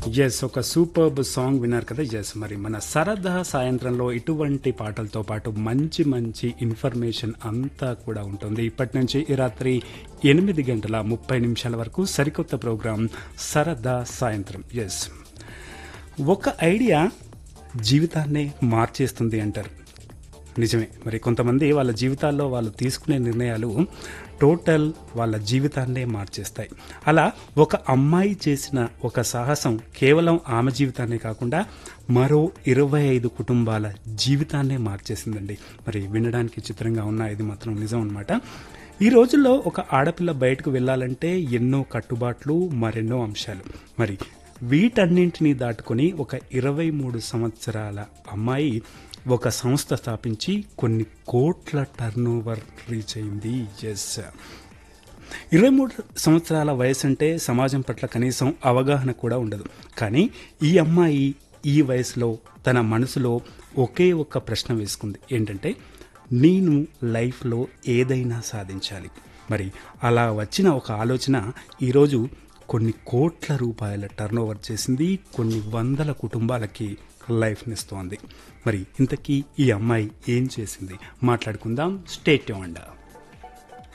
yes ఒక superb song విన్నారు కదా ఎస్ మరి మన సరదా సాయంత్రంలో ఇటువంటి పాటలతో పాటు మంచి మంచి ఇన్ఫర్మేషన్ అంతా కూడా ఉంటుంది ఇప్పటి నుంచి ఈ రాత్రి ఎనిమిది గంటల ముప్పై నిమిషాల వరకు సరికొత్త ప్రోగ్రాం సరదా సాయంత్రం ఎస్ ఒక ఐడియా జీవితాన్నే మార్చేస్తుంది అంటారు నిజమే మరి కొంతమంది వాళ్ళ జీవితాల్లో వాళ్ళు తీసుకునే నిర్ణయాలు టోటల్ వాళ్ళ జీవితాన్నే మార్చేస్తాయి అలా ఒక అమ్మాయి చేసిన ఒక సాహసం కేవలం ఆమె జీవితాన్నే కాకుండా మరో ఇరవై ఐదు కుటుంబాల జీవితాన్నే మార్చేసిందండి మరి వినడానికి చిత్రంగా ఉన్న ఇది మాత్రం నిజం అనమాట ఈ రోజుల్లో ఒక ఆడపిల్ల బయటకు వెళ్ళాలంటే ఎన్నో కట్టుబాట్లు మరెన్నో అంశాలు మరి వీటన్నింటినీ దాటుకొని ఒక ఇరవై మూడు సంవత్సరాల అమ్మాయి ఒక సంస్థ స్థాపించి కొన్ని కోట్ల టర్న్ ఓవర్ రీచ్ అయింది ఎస్ ఇరవై మూడు సంవత్సరాల వయసు అంటే సమాజం పట్ల కనీసం అవగాహన కూడా ఉండదు కానీ ఈ అమ్మాయి ఈ వయసులో తన మనసులో ఒకే ఒక్క ప్రశ్న వేసుకుంది ఏంటంటే నేను లైఫ్లో ఏదైనా సాధించాలి మరి అలా వచ్చిన ఒక ఆలోచన ఈరోజు కొన్ని కోట్ల రూపాయల టర్న్ ఓవర్ చేసింది కొన్ని వందల కుటుంబాలకి లైఫ్నిస్తోంది మరి ఇంతకీ ఈ అమ్మాయి ఏం చేసింది మాట్లాడుకుందాం స్టేట్ అండా